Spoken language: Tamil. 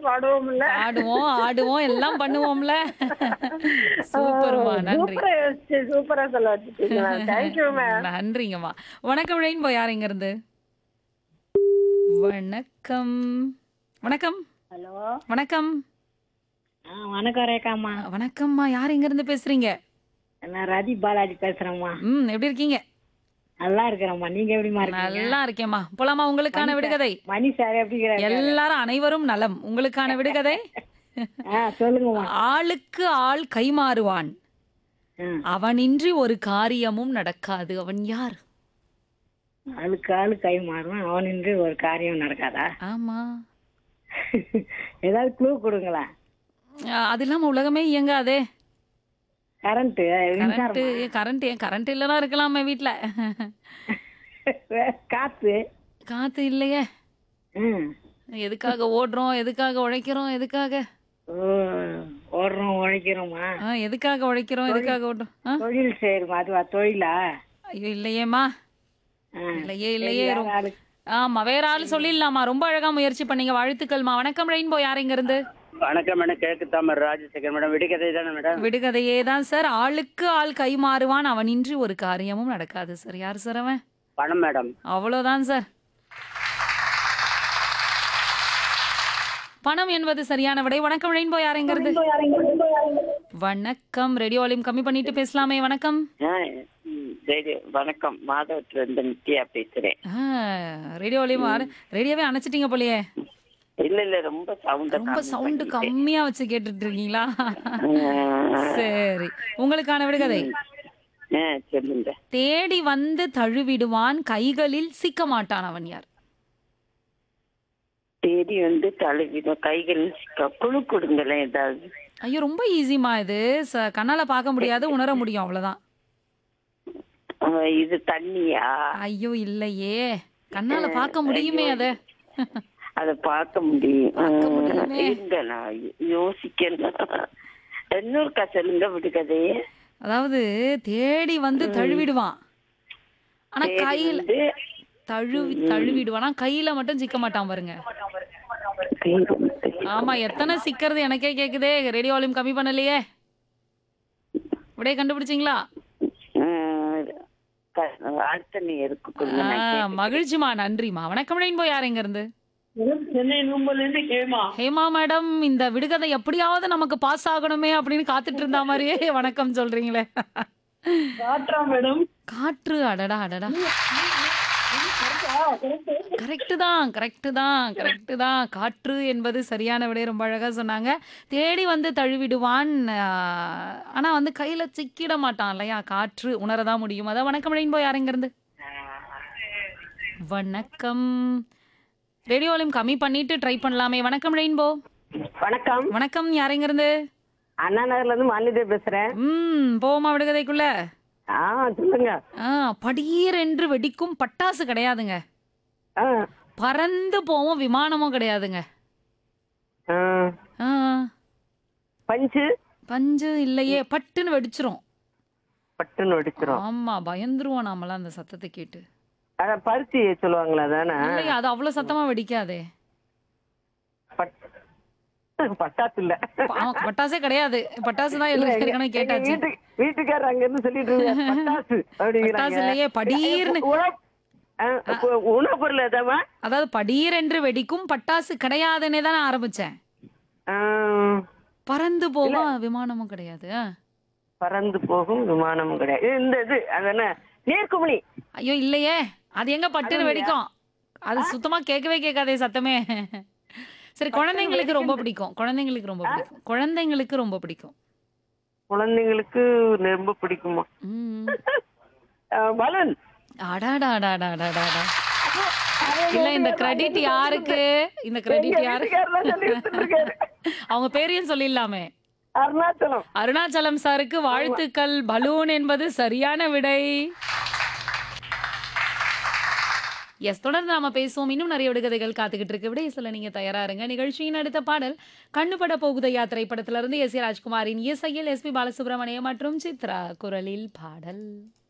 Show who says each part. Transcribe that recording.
Speaker 1: பாடுவோம்ல
Speaker 2: ஆடுவோம் ஆடுவோம் எல்லாம் பண்ணுவோம்ல சூப்பர்மா நன்றி
Speaker 1: சூப்பரா யோசிச்சு சூப்பரா சொல்ல வச்சுட்டீங்க மேம் தேங்க்யூ மேம்
Speaker 2: நன்றிங்கம்மா வணக்கம் ரெயின்போ யார் இங்க இருந்து வணக்கம் வணக்கம்
Speaker 1: ஹலோ
Speaker 2: வணக்கம்
Speaker 1: வணக்கம் ரேகாம்மா
Speaker 2: வணக்கம்மா யார் இங்க இருந்து பேசுறீங்க
Speaker 1: நான் ரதி பாலாஜி பேசுறேம்மா
Speaker 2: ம் எப்படி இருக்கீங்க
Speaker 1: நல்லா இருக்கிறேம்மா நீங்க எப்படிமா இருக்கீங்க
Speaker 2: நல்லா இருக்கேம்மா போலாமா உங்களுக்கான விடுகதை
Speaker 1: மணி சார் எப்படி இருக்கிறாரு
Speaker 2: எல்லாரும் அனைவரும் நலம் உங்களுக்கான விடுகதை
Speaker 1: ஆ சொல்லுங்கம்மா
Speaker 2: ஆளுக்கு ஆள் கைமாறுவான்
Speaker 1: ம்.
Speaker 2: அவனின்றி ஒரு காரியமும் நடக்காது அவன் யார்
Speaker 1: ஆளுக்கு ஆளு கை மாறும் அவனின்றி ஒரு காரியம் நடக்காதா
Speaker 2: ஆமா
Speaker 1: ஏதாவது க்ளூ கொடுங்களேன்
Speaker 2: அஹ் அது இல்லாம உலகமே இயங்காதே
Speaker 1: கரண்ட்
Speaker 2: கரண்ட் கரண்ட் ஏன் கரண்ட் இல்லைனா இருக்கலாமே வீட்ல
Speaker 1: காத்து
Speaker 2: காத்து இல்லையே
Speaker 1: ம்.
Speaker 2: எதுக்காக ஓடுறோம் எதுக்காக உழைக்கிறோம் எதுக்காக
Speaker 1: ஓ, ஓடுறோம் உழைக்கிறோமா
Speaker 2: ஆ, எதுக்காக உழைக்கிறோம் எதுக்காக ஓடுறோம் ஆ?
Speaker 1: தொழில் செய்யறோமா அதுவா தொழிலா
Speaker 2: ஐயோ இல்லையேம்மா
Speaker 1: ஆ.
Speaker 2: இல்லையே இல்லையே
Speaker 1: வேற
Speaker 2: ரொ-
Speaker 1: ஆளு.
Speaker 2: ஆமா வேற ஆள் சொல்லிடலாமா ரொம்ப அழகா முயற்சி பண்ணீங்க வாழ்த்துக்கள்மா வணக்கம் ரெயின்போ யார் இங்க இருந்து
Speaker 3: வணக்கம் மேடம் கிழக்கு தாமர் ராஜசேகர் மேடம் விடுகதை தானே மேடம்
Speaker 2: விடுகதையே தான் சார் ஆளுக்கு ஆள் கை மாறுவான் அவனின்றி ஒரு காரியமும் நடக்காது சார் யார் சார் அவன்
Speaker 3: பணம் மேடம்
Speaker 2: அவ்வளோதான் சார் பணம் என்பது சரியான விடை வணக்கம் ரெயின்போ யாருங்கிறது வணக்கம் ரேடியோ வால்யூம் கம்மி பண்ணிட்டு பேசலாமே வணக்கம்
Speaker 4: ஆ, ம், ரேடியோ வணக்கம் மாதவத்துல இருந்து நித்யா பேசுறேன்
Speaker 2: ஆ, ரேடியோ வால்யூம் ரேடியோவே அணைச்சிட்டீங்க போலயே
Speaker 4: இல்ல இல்ல ரொம்ப சவுண்ட்
Speaker 2: ரொம்ப சவுண்டு கம்மியா வச்சு கேட்டுட்டு இருக்கீங்களா சரி உங்களுக்கான விடுகதை
Speaker 4: சொல்லுங்க
Speaker 2: தேடி வந்து தழுவிடுவான் கைகளில் சிக்க மாட்டான் அவன் யார்
Speaker 4: தேடி வந்து தழுவிடும் கைகள் சிக்க குழு கொடுங்களேன் ஏதாவது
Speaker 2: ஐயோ ரொம்ப ஈஸிமா இது ச- கண்ணால பார்க்க முடியாது உணர முடியும் அவ்வளவுதான்
Speaker 4: ஆ, இது தண்ணியா
Speaker 2: ஐயோ இல்லையே கண்ணால பார்க்க முடியுமே அத
Speaker 4: அத பார்க்க முடியும் ஆ,
Speaker 2: பார்க்க முடியுமே.
Speaker 4: இருங்க நான் யோசிக்கணும் இன்னொருக்கா சொல்லுங்க விடுகதையே
Speaker 2: அதாவது தேடி வந்து தழுவிடுவான் ஆனா
Speaker 4: தேடி
Speaker 2: கையில
Speaker 4: வந்து
Speaker 2: தழுவி தழுவிடுவான் ஆனா கையில மட்டும் சிக்க மாட்டான் பாருங்க
Speaker 4: தேடி வந்து
Speaker 2: ஆமா எத்தனை சிக்கிறது எனக்கே கேக்குதே ரேடியோ வால்யூம் கம்மி பண்ணலையே விடைய கண்டுபிடிச்சிங்களா
Speaker 4: ஆ, க- அடுத்த நீ இருக்கு கொடுங்க நான்
Speaker 2: ஆ,
Speaker 4: கேட்டுக்கிறேன்.
Speaker 2: மகிழ்ச்சிமா நன்றிமா வணக்கம் ரெயின்போ யார் எங்க இருந்து
Speaker 1: சென்னை நூம்பல்ல இருந்து கேமா
Speaker 2: ஹேமா மேடம் இந்த விடுகதை எப்படியாவது நமக்கு பாஸ் ஆகணுமே அப்படின்னு காத்துட்டு இருந்தா மாதிரியே வணக்கம் சொல்றீங்களே
Speaker 1: காட்டுறா மேடம்
Speaker 2: காற்று அடடா அடடா கரெக்டு தான் கரெக்டு தான் கரெக்டு தான் காற்று என்பது சரியான விடை ரொம்ப அழகா சொன்னாங்க தேடி வந்து தழுவிடுவான் ஆஹ், ஆனா வந்து கையில சிக்கிட மாட்டான் இல்லையா காற்று உணரதான் முடியும் அதான் வணக்கம் ரெயின்போ யாருங்க இருந்து வணக்கம் ரேடியோ வால்யூம் கம்மி பண்ணிட்டு ட்ரை பண்ணலாமே வணக்கம் ரெயின்போ
Speaker 1: வணக்கம்
Speaker 2: வணக்கம் யாருங்க இருந்து
Speaker 1: அண்ணா நகர்ல இருந்து மாலிதே பேசுறேன்
Speaker 2: ம் போமா விடுகதைக்குள்ள
Speaker 1: ஆ சொல்லுங்க
Speaker 2: ஆ படீர் என்று வெடிக்கும் பட்டாசு கிடையாதுங்க
Speaker 1: ஆ
Speaker 2: பறந்து போவும் விமானமும் கிடையாதுங்க
Speaker 1: ஆ.
Speaker 2: ஆ,
Speaker 1: பஞ்சு
Speaker 2: பஞ்சு இல்லையே பட்டுன்னு வெடிச்சிரும்
Speaker 1: பட்டுன்னு வெடிச்சிரும்
Speaker 2: ஆமா பயந்துருவோம் நாமெல்லாம் அந்த சத்தத்தை கேட்டு
Speaker 1: அதான் பருத்தி சொல்லுவாங்களா தானே
Speaker 2: இல்லையா அது அவ்வளவு சத்தமா வெடிக்காதே
Speaker 1: பட்டாசு இல்ல
Speaker 2: ப- ஆமா, பட்டாசே கிடையாது பட்டாசு தான் எல்லா ஏற்கனவே
Speaker 1: எங்க
Speaker 2: கேட்டாச்சு
Speaker 1: வீட்டு- வீட்டுக்காரர் அங்க இருந்து சொல்லிட்டு இருந்தாரு, பட்டாசு
Speaker 2: பட்டாசு இல்லையே, படீர்னு.
Speaker 1: உணவு- ஆ, இப்போ உணவுப் பொருள் எதாவா
Speaker 2: அதாவது படீர் என்று வெடிக்கும் பட்டாசு கிடையாதுன்னே தான் நான் ஆரம்பிச்சேன் பறந்து போகும் விமானமும் கிடையாது ஆ.
Speaker 1: பறந்து போகும் விமானம் கிடையாது இது இந்த இது அது என்ன நீர்க்குமிழி
Speaker 2: ஐயோ இல்லையே அது எங்க பட்டுன்னு வெடிக்கும் அது சுத்தமா கேட்கவே கேட்காதே சத்தமே சரி குழந்தைங்களுக்கு ரொம்ப பிடிக்கும் குழந்தைங்களுக்கு ரொம்ப பிடிக்கும் குழந்தைங்களுக்கு ரொம்ப பிடிக்கும்
Speaker 1: குழந்தைங்களுக்கு ரொம்ப பிடிக்குமா
Speaker 2: ம்.
Speaker 1: பலூன்
Speaker 2: அடாடாடாடாடாடாடா இல்ல இந்த கிரெடிட் யாருக்கு இந்த கிரெடிட் யாரு அவங்க பேரையும் சொல்லிடலாமே
Speaker 1: அருணாச்சலம்
Speaker 2: அருணாச்சலம் சாருக்கு வாழ்த்துக்கள் பலூன் என்பது சரியான விடை எஸ் தொடர்ந்து நாம பேசுவோம் இன்னும் நிறைய விடுகதைகள் காத்துக்கிட்டு இருக்கு விடை சொல்ல நீங்க தயாரா இருங்க நிகழ்ச்சியின் அடுத்த பாடல் கண்ணுபட போகுதையா திரைப்படத்திலிருந்து எஸ் ஏ ராஜ்குமாரின் இசையில் எஸ் பி பாலசுப்ரமணியம் மற்றும் சித்ரா குரலில் பாடல்